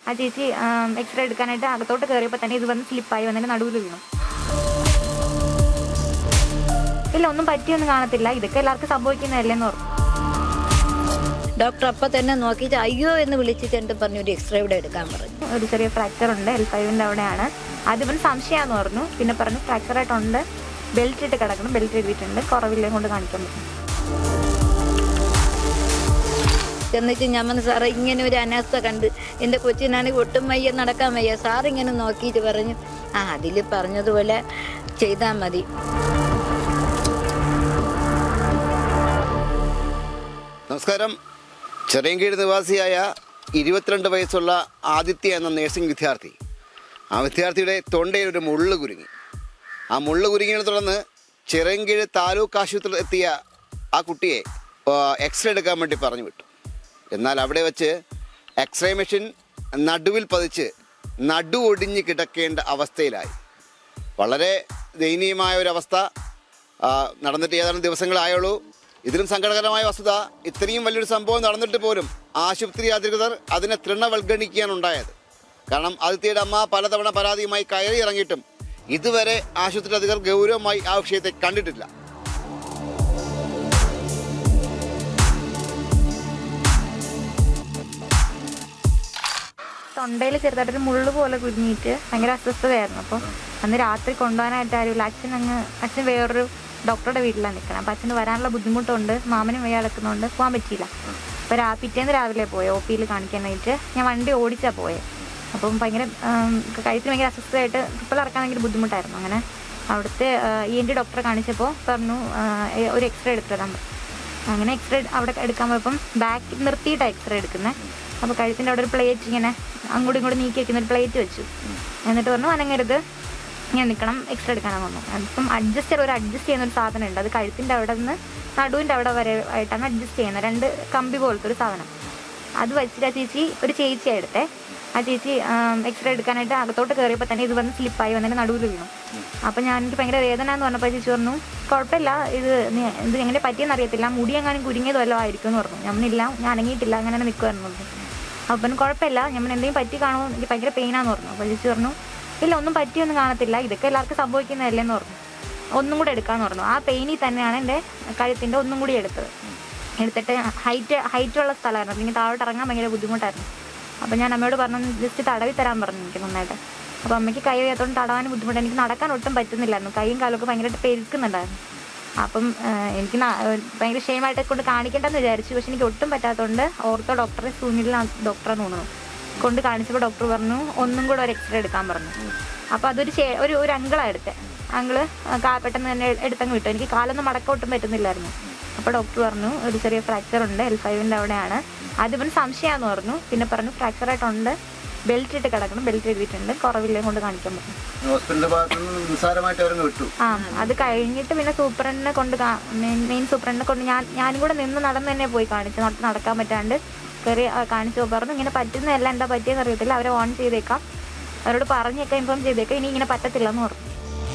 ആ ചേച്ചി എക്സ്റേ എടുക്കാനായിട്ട് അകത്തോട്ട് കയറിയപ്പോൾ തന്നെ ഇത് വന്ന് സ്ലിപ്പായി വന്നിട്ട് നടുവിൽ വീണു ഇല്ല ഒന്നും പറ്റിയൊന്നും കാണത്തില്ല ഇതൊക്കെ എല്ലാവർക്കും സംഭവിക്കുന്നതല്ലേന്ന് പറഞ്ഞു ഡോക്ടർ അപ്പം തന്നെ നോക്കിയിട്ട് അയ്യോ എന്ന് വിളിച്ചിട്ട് എൻ്റെ പറഞ്ഞു ഒരു എക്സ്റേ ഇവിടെ എടുക്കാൻ പറഞ്ഞു ഒരു ചെറിയ ഫ്രാക്ചർ ഉണ്ട് എൽ ഫൈവിൻ്റെ അവിടെയാണ് ആദ്യം സംശയമാന്ന് പറഞ്ഞു പിന്നെ പറഞ്ഞു ഫ്രാക്ചർ ആയിട്ടുണ്ട് ബെൽറ്റ് ഇട്ട് കിടക്കണം ബെൽറ്റ് എഴുതിയിട്ടുണ്ട് കുറവില്ലേ കൊണ്ട് കാണിക്കാൻ പറ്റും എന്നിട്ട് ഞാൻ പറഞ്ഞു സാറേ ഇങ്ങനെ ഒരു അനാസ്ഥ കണ്ട് എൻ്റെ കൊച്ചിനാണെങ്കിൽ ഒട്ടും വയ്യ നടക്കാൻ വയ്യ സാർ ഇങ്ങനെ നോക്കിയിട്ട് പറഞ്ഞു ആ അതിൽ പറഞ്ഞതുപോലെ ചെയ്താൽ മതി നമസ്കാരം ചെറിയങ്കീഴ് നിവാസിയായ ഇരുപത്തിരണ്ട് വയസ്സുള്ള ആദിത്യ എന്ന നേഴ്സിംഗ് വിദ്യാർത്ഥി ആ വിദ്യാർത്ഥിയുടെ തൊണ്ടയിൽ ഒരു മുള്ളു കുരുങ്ങി ആ മുള്ളു കുരുങ്ങിയതിനെ തുടർന്ന് ചിറയൻകീഴ് താലൂക്ക് ആശുപത്രിയിൽ എത്തിയ ആ കുട്ടിയെ എക്സ്റേ എടുക്കാൻ വേണ്ടി പറഞ്ഞു വിട്ടു എന്നാൽ അവിടെ വെച്ച് എക്സ്റേ മെഷീൻ നടുവിൽ പതിച്ച് നടു ഒടിഞ്ഞ് കിടക്കേണ്ട അവസ്ഥയിലായി വളരെ ദയനീയമായ ഒരു അവസ്ഥ ആ, നടന്നിട്ട് ഏതാനും ദിവസങ്ങളായുള്ളൂ ഇതിലും സങ്കടകരമായ വസ്തുത ഇത്രയും വലിയൊരു സംഭവം നടന്നിട്ട് പോലും ആശുപത്രി അധികൃതർ അതിനെ തൃണവൽഗണിക്കുകയാണ് ഉണ്ടായത് കാരണം ആദിത്യയുടെ അമ്മ പലതവണ പരാതിയുമായി കയറി ഇറങ്ങിയിട്ടും ഇതുവരെ ആശുപത്രി അധികൃതർ ഗൗരവമായി ആ വിഷയത്തെ കണ്ടിട്ടില്ല തൊണ്ടയിൽ ചെറുതായിട്ടൊരു മുള്ളു പോലെ കുരുങ്ങിയിട്ട് ഭയങ്കര അസ്വസ്ഥതയായിരുന്നു അപ്പോൾ അന്ന് രാത്രി കൊണ്ടുപോകാനായിട്ട് ആരുമില്ല അച്ഛൻ അങ്ങ് അച്ഛൻ വേറൊരു ഡോക്ടറുടെ വീട്ടിലാണ് നിൽക്കണം അപ്പോൾ അച്ഛന് വരാനുള്ള ബുദ്ധിമുട്ടുണ്ട് മാമനും വയ്യ കിടക്കുന്നതുകൊണ്ട് പോകാൻ പറ്റിയില്ല അപ്പോൾ രാ പിറ്റേന്ന് രാവിലെ പോയെ ഒ പിയിൽ കാണിക്കാനായിട്ട് ഞാൻ വണ്ടി ഓടിച്ചാൽ പോയത് അപ്പം ഭയങ്കര ആം, കഴുത്തിന് ഭയങ്കര അസ്വസ്ഥമായിട്ട് ഇപ്പോൾ ഇറക്കാൻ ഭയങ്കര ബുദ്ധിമുട്ടായിരുന്നു അങ്ങനെ അവിടുത്തെ ഇ എൻ ടി ഡോക്ടറെ കാണിച്ചപ്പോൾ പറഞ്ഞു ആ, ഏ- ഒരു എക്സ്റേ എടുത്തു തരാൻ പറഞ്ഞു അങ്ങനെ എക്സ്റേ അവിടെ എടുക്കാൻ പോയപ്പം ബാക്ക് നിർത്തിയിട്ടാണ് എക്സ്റേ എടുക്കുന്നത് അപ്പോൾ കഴുത്തിൻ്റെ അവിടെ ഒരു പ്ലേറ്റ് ഇങ്ങനെ അങ്ങോട്ടും ഇങ്ങോട്ടും നീക്കി വെക്കുന്ന ഒരു പ്ലേറ്റ് വെച്ചു എന്നിട്ട് പറഞ്ഞു അനങ്ങരുത് ഞാൻ നിൽക്കണം എക്സ്റേ എടുക്കാനാണ് വന്നു അപ്പം അഡ്ജസ്റ്റർ ഒരു അഡ്ജസ്റ്റ് ചെയ്യുന്ന ഒരു സാധനം ഉണ്ട് അത് കഴുത്തിൻ്റെ അവിടെ നിന്ന് നടുവിൻ്റെ അവിടെ വരെ ആയിട്ടാണ് അഡ്ജസ്റ്റ് ചെയ്യുന്നത് രണ്ട് കമ്പി പോലത്തെ ഒരു സാധനം അത് വെച്ചിട്ട് ആ ചേച്ചി ഒരു ചേച്ചിയാണ് എടുത്തേ ആ ചേച്ചി എക്സ്റേ എടുക്കാനായിട്ട് അകത്തോട്ട് കയറിയപ്പോൾ തന്നെ ഇത് വന്ന് സ്ലിപ്പായി വന്നിട്ട് നടുവിൽ വീണു അപ്പം ഞാൻ എനിക്ക് ഭയങ്കര വേദന എന്ന് പറഞ്ഞപ്പോൾ ചേച്ചി പറഞ്ഞു കുഴപ്പമില്ല ഇത് നീ- ഇത് എങ്ങനെ പറ്റിയെന്ന് അറിയത്തില്ല മുടി എങ്ങാനും കുരുങ്ങിയത് വല്ലതും ആയിരിക്കും എന്ന് പറഞ്ഞു ഞാനില്ല ഞാൻ അനങ്ങിയിട്ടില്ല അങ്ങനെ തന്നെ നിൽക്കുമായിരുന്നു പറഞ്ഞു അപ്പം കുഴപ്പമില്ല ഞാൻ എന്തെങ്കിലും പറ്റി കാണുമോ എനിക്ക് ഭയങ്കര പെയിനാന്ന് പറഞ്ഞു അപ്പോൾ ചേച്ചി പറഞ്ഞു ഇല്ല ഒന്നും പറ്റിയൊന്നും കാണത്തില്ല ഇതൊക്കെ എല്ലാവർക്കും സംഭവിക്കുന്നതല്ലേന്ന് പറഞ്ഞു ഒന്നും കൂടെ എടുക്കാന്ന് പറഞ്ഞു ആ പെയിനിൽ തന്നെയാണ് എൻ്റെ കഴുത്തിൻ്റെ ഒന്നും കൂടി എടുത്തത് എടുത്തിട്ട് ഹൈറ്റ് ഹൈറ്റുള്ള സ്ഥലമായിരുന്നു എനിക്ക് താഴോട്ട് ഇറങ്ങാൻ ഭയങ്കര ബുദ്ധിമുട്ടായിരുന്നു അപ്പോൾ ഞാൻ അമ്മയോട് പറഞ്ഞു ജസ്റ്റ് തടവി തരാൻ പറഞ്ഞു എനിക്ക് നന്നായിട്ട് അപ്പോൾ അമ്മയ്ക്ക് കൈ വയ്യാത്തോണ്ട് തടവാൻ ബുദ്ധിമുട്ട് എനിക്ക് നടക്കാൻ ഒട്ടും പറ്റുന്നില്ലായിരുന്നു കൈയും കാലൊക്കെ ഭയങ്കരമായിട്ട് പെരുക്കുന്നുണ്ടായിരുന്നു അപ്പം ആ, എനിക്ക് ന- ഭയങ്കര ക്ഷേമമായിട്ട് കൊണ്ട് കാണിക്കേണ്ടെന്ന് വിചാരിച്ചു പക്ഷെ എനിക്ക് ഒട്ടും പറ്റാത്തതുകൊണ്ട് ഓർത്തോ ഡോക്ടറെ സുനിൽ ഡോക്ടറെ തോന്നുന്നു കൊണ്ട് കാണിച്ചപ്പോൾ ഡോക്ടർ പറഞ്ഞു ഒന്നും കൂടെ ഒരു എക്സ്റേ എടുക്കാൻ പറഞ്ഞു അപ്പോൾ അതൊരു ചേ- ഒരു ഒരു അങ്കിളാണ് എടുത്തത് അങ്കിള് കാ പെട്ടെന്ന് തന്നെ എടുത്തങ്ങ് വിട്ടു എനിക്ക് കാലൊന്നും മടക്കോട്ടും പറ്റുന്നില്ലായിരുന്നു അപ്പോൾ ഡോക്ടർ പറഞ്ഞു ഒരു ചെറിയ ഫ്രാക്ചർ ഉണ്ട് എൽ ഫൈവിൻ്റെ അവിടെയാണ് ആദ്യം ഇവന് സംശയമാന്ന് പറഞ്ഞു പിന്നെ പറഞ്ഞു ഫ്രാക്ചർ ആയിട്ടുണ്ട് ബെൽറ്റ് ഇട്ട് കിടക്കണം ബെൽറ്റ് എഴുതിയിട്ടുണ്ട് കുറവില്ലേ കൊണ്ട് കാണിക്കാൻ പറ്റും ഹോസ്പിറ്റലിന്റെ ഭാഗത്ത് നിന്ന് നിസ്സാരമായിട്ട് അവരങ്ങ് വിട്ടു ആ അത് കഴിഞ്ഞിട്ട് പിന്നെ സൂപ്രണ്ടിനെ കൊണ്ട് കാ- മെയിൻ മെയിൻ സൂപ്രണ്ടിനെ കൊണ്ട് ഞാൻ ഞാനും കൂടെ നിന്ന് നടന്ന് തന്നെ പോയി കാണിച്ചു നട- നടക്കാൻ പറ്റാണ്ട് കയറി ആ, കാണിച്ചു പറഞ്ഞു ഇങ്ങനെ പറ്റുന്നതല്ല എന്താ പറ്റിയെന്ന് അറിയത്തില്ല അവരെ ഓൺ ചെയ്തേക്കാം അവരോട് പറഞ്ഞൊക്കെ ഇൻഫോം ചെയ്തേക്കാം ഇനി ഇങ്ങനെ പറ്റത്തില്ല എന്ന് പറഞ്ഞു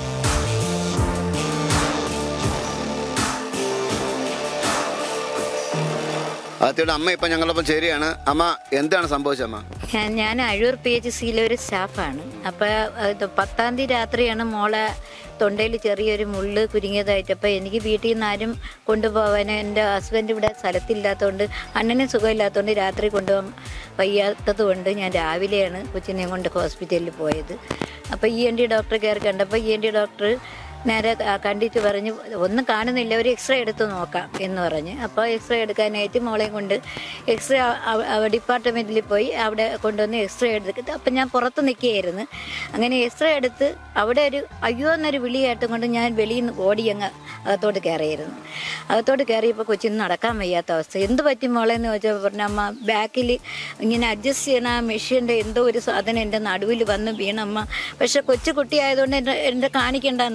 ആദിത്യയുടെ അമ്മ ഇപ്പം ഞങ്ങളൊപ്പം ചേരുകയാണ് അമ്മ എന്താണ് സംഭവിച്ചത് അമ്മ ഞാൻ ഞാൻ അഴൂർ പി എച്ച് സിയിലെ ഒരു സ്റ്റാഫാണ് അപ്പോൾ പത്താം തീയതി രാത്രിയാണ് മോളെ തൊണ്ടയിൽ ചെറിയൊരു മുള്ള് കുരുങ്ങിയതായിട്ട് അപ്പോൾ എനിക്ക് വീട്ടിൽ നിന്ന് ആരും കൊണ്ടുപോകാൻ എൻ്റെ ഹസ്ബൻഡ് ഇവിടെ സ്ഥലത്തില്ലാത്തതുകൊണ്ട് അണ്ണനും സുഖമില്ലാത്തതുകൊണ്ട് രാത്രി കൊണ്ടുപോകാൻ വയ്യാത്തത് കൊണ്ട് ഞാൻ രാവിലെയാണ് കൊച്ചിനെയും കൊണ്ട് ഹോസ്പിറ്റലിൽ പോയത് അപ്പോൾ ഇ എൻ ഡി ഡോക്ടറെ കയറി കണ്ടപ്പോൾ ഇ എൻ ഡി ഡോക്ടർ നേരെ ആ കണ്ടിട്ട് പറഞ്ഞു ഒന്നും കാണുന്നില്ല ഒരു എക്സ്റേ എടുത്ത് നോക്കാം എന്ന് പറഞ്ഞ് അപ്പോൾ എക്സ്റേ എടുക്കാനായിട്ട് മോളെയും കൊണ്ട് എക്സ്റേ ഡിപ്പാർട്ട്മെൻറ്റിൽ പോയി അവിടെ കൊണ്ടുവന്ന് എക്സ്റേ എടുത്തിട്ട് അപ്പം ഞാൻ പുറത്ത് നിൽക്കുകയായിരുന്നു അങ്ങനെ എക്സ്റേ എടുത്ത് അവിടെ ഒരു അയ്യോ എന്നൊരു വിളി കേട്ടും കൊണ്ട് ഞാൻ വെളിയിൽ നിന്ന് ഓടി അങ്ങ് അകത്തോട്ട് കയറിയിരുന്നു അകത്തോട്ട് കയറിയപ്പോൾ കൊച്ചിന് നടക്കാൻ വയ്യാത്ത അവസ്ഥ എന്ത് പറ്റി മോളെ എന്ന് ചോദിച്ചപ്പോൾ പറഞ്ഞു അമ്മ ബാക്കിൽ ഇങ്ങനെ അഡ്ജസ്റ്റ് ചെയ്യണ ആ മെഷീൻ്റെ എന്തോ ഒരു സാധനം എൻ്റെ നടുവിൽ വന്ന് വീണമ്മ പക്ഷെ കൊച്ചു കുട്ടിയായതുകൊണ്ട് എൻ്റെ എൻ്റെ കാണിക്കണ്ടെന്ന് പറഞ്ഞ്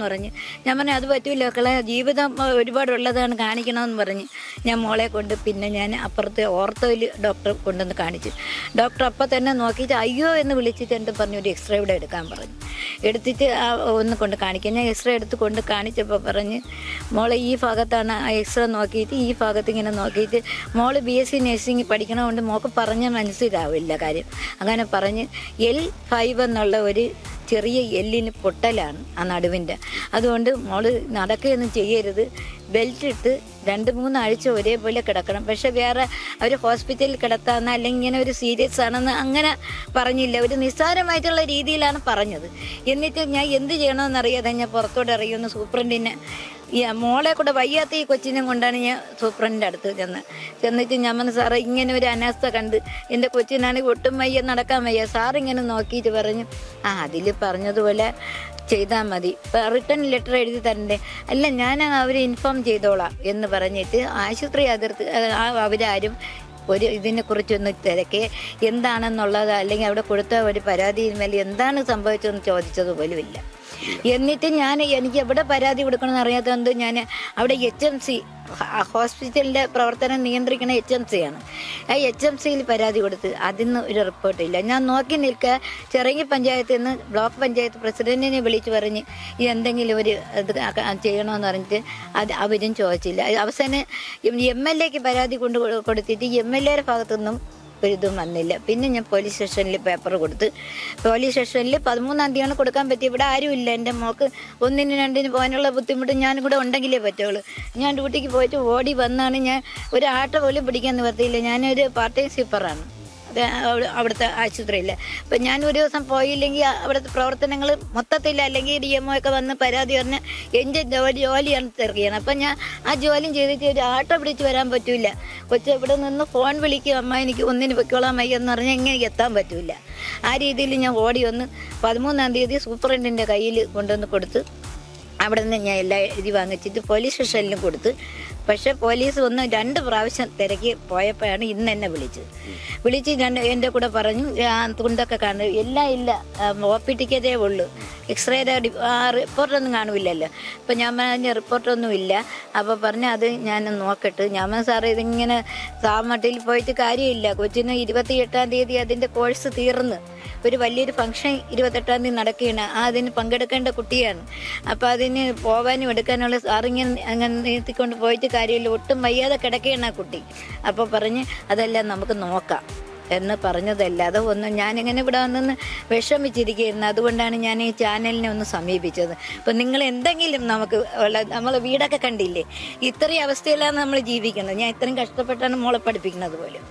ഞാൻ പറഞ്ഞു അത് പറ്റൂല മക്കളെ ജീവിതം ഒരുപാടുള്ളതാണ് കാണിക്കണമെന്ന് പറഞ്ഞ് ഞാൻ മോളെ കൊണ്ട് പിന്നെ ഞാൻ അപ്പുറത്തെ ഓർത്തോയിൽ ഡോക്ടറെ കൊണ്ടുവന്ന് കാണിച്ചു ഡോക്ടർ അപ്പം തന്നെ നോക്കിയിട്ട് അയ്യോ എന്ന് വിളിച്ചിട്ട് എൻ്റെ പറഞ്ഞു ഒരു എക്സ്റേ ഇവിടെ എടുക്കാൻ പറഞ്ഞു എടുത്തിട്ട് ആ ഒന്ന് കൊണ്ട് കാണിക്കാൻ ഞാൻ എക്സ്റേ എടുത്ത് കൊണ്ട് കാണിച്ചപ്പോൾ പറഞ്ഞ് മോളെ ഈ ഭാഗത്താണ് ആ എക്സ്റേ നോക്കിയിട്ട് ഈ ഭാഗത്ത് ഇങ്ങനെ നോക്കിയിട്ട് മോള് ബി എസ് സി നഴ്സിംഗ് പഠിക്കണതുകൊണ്ട് മോൾക്ക് പറഞ്ഞ് മനസ്സിലാവില്ല കാര്യം അങ്ങനെ പറഞ്ഞ് എൽ ഫൈവ് എന്നുള്ള ഒരു ചെറിയ എല്ലിന് പൊട്ടലാണ് ആ നടുവിൻ്റെ അതുകൊണ്ട് മോള് നടക്കുകയൊന്നും ചെയ്യരുത് ബെൽറ്റ് ഇട്ട് രണ്ട് മൂന്നാഴ്ച ഒരേപോലെ കിടക്കണം പക്ഷെ വേറെ അവർ ഹോസ്പിറ്റലിൽ കിടത്താന്ന് അല്ലെങ്കിൽ ഇങ്ങനെ ഒരു സീരിയസ് ആണെന്ന് അങ്ങനെ പറഞ്ഞില്ല ഒരു നിസ്സാരമായിട്ടുള്ള രീതിയിലാണ് പറഞ്ഞത് എന്നിട്ട് ഞാൻ എന്ത് ചെയ്യണമെന്നറിയാതെ ഞാൻ പുറത്തോട്ട് ഇറങ്ങിയൊന്ന് സൂപ്രണ്ടിനെ ഈ മോളെ കൂടെ വയ്യാത്ത ഈ കൊച്ചിനെ കൊണ്ടാണ് ഞാൻ സൂപ്രണ്ടിൻ്റെ അടുത്ത് ചെന്ന് ചെന്നിട്ട് ഞാൻ പറഞ്ഞു സാറേ ഇങ്ങനെ ഒരു അനാസ്ഥ കണ്ട് എൻ്റെ കൊച്ചിനാണെങ്കിൽ ഒട്ടും വയ്യ നടക്കാൻ വയ്യ സാർ ഇങ്ങനെ നോക്കിയിട്ട് പറഞ്ഞു ആ അതിൽ പറഞ്ഞതുപോലെ ചെയ്താൽ മതി റിട്ടേൺ ലെറ്റർ എഴുതി തരണ്ടേ അല്ല ഞാൻ അവരെ ഇൻഫോം ചെയ്തോളാം എന്ന് പറഞ്ഞിട്ട് ആശുപത്രി അതിർത്തി ആ അവരാരും ഒരു ഇതിനെ കുറിച്ചൊന്ന് തിരക്കെ എന്താണെന്നുള്ളത് അല്ലെങ്കിൽ അവിടെ കൊടുത്ത ഒരു പരാതിയിന്മേൽ എന്താണ് സംഭവിച്ചതെന്ന് ചോദിച്ചത് പോലുമില്ല എന്നിട്ട് ഞാൻ എനിക്ക് എവിടെ പരാതി കൊടുക്കണമെന്ന് അറിയാത്തതുകൊണ്ട് ഞാൻ അവിടെ എച്ച് എം സി ഹോസ്പിറ്റലിൻ്റെ പ്രവർത്തനം നിയന്ത്രിക്കുന്ന എച്ച് എം സി ആണ് ആ എച്ച് എം സിയിൽ പരാതി കൊടുത്ത് അതിന്ന് ഒരു റിപ്പോർട്ടില്ല ഞാൻ നോക്കി നിൽക്കുക ചെറിയ പഞ്ചായത്തിൽ നിന്ന് ബ്ലോക്ക് പഞ്ചായത്ത് പ്രസിഡന്റിനെ വിളിച്ച് പറഞ്ഞ് ഈ എന്തെങ്കിലും ഒരു ഇത് ആക്ക- ചെയ്യണമെന്ന് പറഞ്ഞിട്ട് അത് അവരും ചോദിച്ചില്ല അവസാനം എം എൽ എക്ക് പരാതി കൊണ്ട് കൊ- കൊടുത്തിട്ട് എം എൽ എയുടെ ഭാഗത്തുനിന്നും ഒരു ഇതും വന്നില്ല പിന്നെ ഞാൻ പോലീസ് സ്റ്റേഷനിൽ പേപ്പർ കൊടുത്ത് പോലീസ് സ്റ്റേഷനിൽ പതിമൂന്നാം തീയതിയാണ് കൊടുക്കാൻ പറ്റി ഇവിടെ ആരുമില്ല എൻ്റെ മോക്ക് ഒന്നിന് രണ്ടിന് പോകാനുള്ള ബുദ്ധിമുട്ട് ഞാനും കൂടെ ഉണ്ടെങ്കിലേ പറ്റുള്ളൂ ഞാൻ ഡ്യൂട്ടിക്ക് പോയിട്ട് ഓടി വന്നാണ് ഞാൻ ഒരു ആട്ടോ പോലും പിടിക്കാൻ നിവർത്തിയില്ല ഞാനൊരു പാർട്ട് ടൈം സ്ലീപ്പറാണ് അത് അവിടെ- അവിടുത്തെ ആശുപത്രിയിൽ അപ്പം ഞാൻ ഒരു ദിവസം പോയില്ലെങ്കിൽ അവിടുത്തെ പ്രവർത്തനങ്ങൾ മൊത്തത്തിൽ അല്ലെങ്കിൽ ഡി എം ഒക്കെ വന്ന് പരാതി പറഞ്ഞ് എൻ്റെ ജോലി ജോലിയാണ് തിരക്കുകയാണ് അപ്പം ഞാൻ ആ ജോലിയും ചെയ്തിട്ട് ഒരു ആട്ടോ പിടിച്ച് വരാൻ പറ്റില്ല കൊച്ചു ഇവിടെ നിന്ന് ഫോൺ വിളിക്കും അമ്മ എനിക്ക് ഒന്നിന് പൊയ്ക്കോളാൻ വയ്യ എന്ന് പറഞ്ഞാൽ എങ്ങനെ എത്താൻ പറ്റില്ല ആ രീതിയിൽ ഞാൻ ഓടി വന്ന് പതിമൂന്നാം തീയതി സൂപ്രണ്ടിൻ്റെ കയ്യിൽ കൊണ്ടുവന്ന് കൊടുത്ത് അവിടെ നിന്ന് ഞാൻ എല്ലാ എഴുതി വാങ്ങിച്ചിട്ട് പോലീസ് സ്റ്റേഷനിലും കൊടുത്ത് പക്ഷെ പോലീസ് ഒന്ന് രണ്ട് പ്രാവശ്യം തിരക്കി പോയപ്പോഴാണ് ഇന്ന് എന്നെ വിളിച്ചത് വിളിച്ച് രണ്ട് എൻ്റെ കൂടെ പറഞ്ഞു ആ തുണ്ടൊക്കെ കാണും എല്ലാം ഇല്ല ഒ പി ടിക്കറ്റേ ഉള്ളൂ എക്സ്റേയുടെ റിപ്പോർട്ടൊന്നും കാണില്ലല്ലോ അപ്പം ഞാൻ പറഞ്ഞ റിപ്പോർട്ടൊന്നും ഇല്ല അപ്പോൾ പറഞ്ഞു അത് ഞാൻ നോക്കട്ടെ ഞാൻ പറഞ്ഞു, സാറേ ഇതിങ്ങനെ സാമട്ടിൽ പോയിട്ട് കാര്യമില്ല കൊച്ചിന് ഇരുപത്തി എട്ടാം തീയതി അതിൻ്റെ കോഴ്സ് തീർന്ന് ഒരു വലിയൊരു ഫംഗ്ഷൻ ഇരുപത്തെട്ടാം തീയതി നടക്കുകയാണ് ആ അതിന് പങ്കെടുക്കേണ്ട കുട്ടിയാണ് അപ്പോൾ അതിന് പോകാനും എടുക്കാനുള്ള സാറിങ്ങനെ അങ്ങനെ നിർത്തിക്കൊണ്ട് പോയിട്ട് കാര്യമില്ല ഒട്ടും വയ്യാതെ കിടക്കുകയാണ് ആ കുട്ടി അപ്പോൾ പറഞ്ഞ് അതെല്ലാം നമുക്ക് നോക്കാം എന്ന് പറഞ്ഞതല്ലാതെ ഒന്നും ഞാനിങ്ങനെ ഇവിടെ വന്നൊന്ന് വിഷമിച്ചിരിക്കുകയായിരുന്നു അതുകൊണ്ടാണ് ഞാൻ ഈ ചാനലിനെ ഒന്ന് സമീപിച്ചത് അപ്പം നിങ്ങൾ എന്തെങ്കിലും നമുക്ക് ഉള്ള നമ്മളെ വീടൊക്കെ കണ്ടില്ലേ ഇത്രയും അവസ്ഥയിലാണ് നമ്മൾ ജീവിക്കുന്നത് ഞാൻ ഇത്രയും കഷ്ടപ്പെട്ടാണ് മോളെ പഠിപ്പിക്കുന്നത് പോലും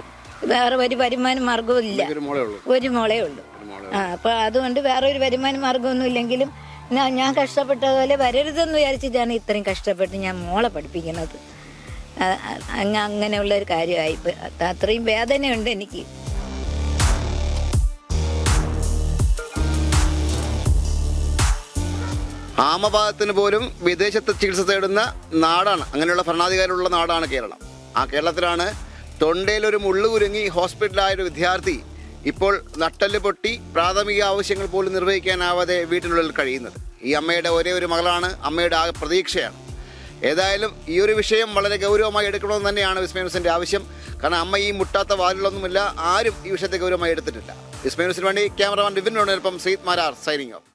വേറെ ഒരു വരുമാന മാർഗവും ഇല്ല ഒരു മോളേ ഉള്ളൂ ഒരു മോളേ ഉള്ളൂ ആ അപ്പൊ അതുകൊണ്ട് വേറെ ഒരു വരുമാന മാർഗമൊന്നും ഇല്ലെങ്കിലും ഞാൻ ഞാൻ കഷ്ടപ്പെട്ട പോലെ വരരുതെന്ന് വിചാരിച്ചിട്ടാണ് ഇത്രയും കഷ്ടപ്പെട്ട് ഞാൻ മോളെ പഠിപ്പിക്കുന്നത് ആ, ആ, അങ്ങ അങ്ങനെയുള്ള ഒരു കാര്യമായി ഇപ്പൊ അത്രയും വേദനയുണ്ട് എനിക്ക് ആമപാദത്തിന് പോലും വിദേശത്ത് ചികിത്സ തേടുന്ന നാടാണ് അങ്ങനെയുള്ള ഭരണാധികാരികളുള്ള നാടാണ് കേരളം ആ കേരളത്തിലാണ് തൊണ്ടയിൽ ഒരു മുള്ളു കുരുങ്ങി ഹോസ്പിറ്റലായ ഒരു വിദ്യാർത്ഥി ഇപ്പോൾ നട്ടല് പൊട്ടി പ്രാഥമിക ആവശ്യങ്ങൾ പോലും നിർവഹിക്കാനാവാതെ വീട്ടിനുള്ളിൽ കഴിയുന്നത് ഈ അമ്മയുടെ ഒരേ ഒരു മകളാണ് അമ്മയുടെ ആ പ്രതീക്ഷയാണ് ഏതായാലും ഈ ഒരു വിഷയം വളരെ ഗൗരവമായി എടുക്കണമെന്ന് തന്നെയാണ് വിസ്മയനുസിൻ്റെ ആവശ്യം കാരണം അമ്മ ഈ മുട്ടാത്ത വാലിലൊന്നുമില്ല ആരും ഈ വിഷയത്തെ ഗൗരവമായി എടുത്തിട്ടില്ല വിസ്മയനുസിന് വേണ്ടി ക്യാമറമാൻ വിപിനോടൊപ്പം സീത് മാരാർ സൈനിങ് ഓഫ്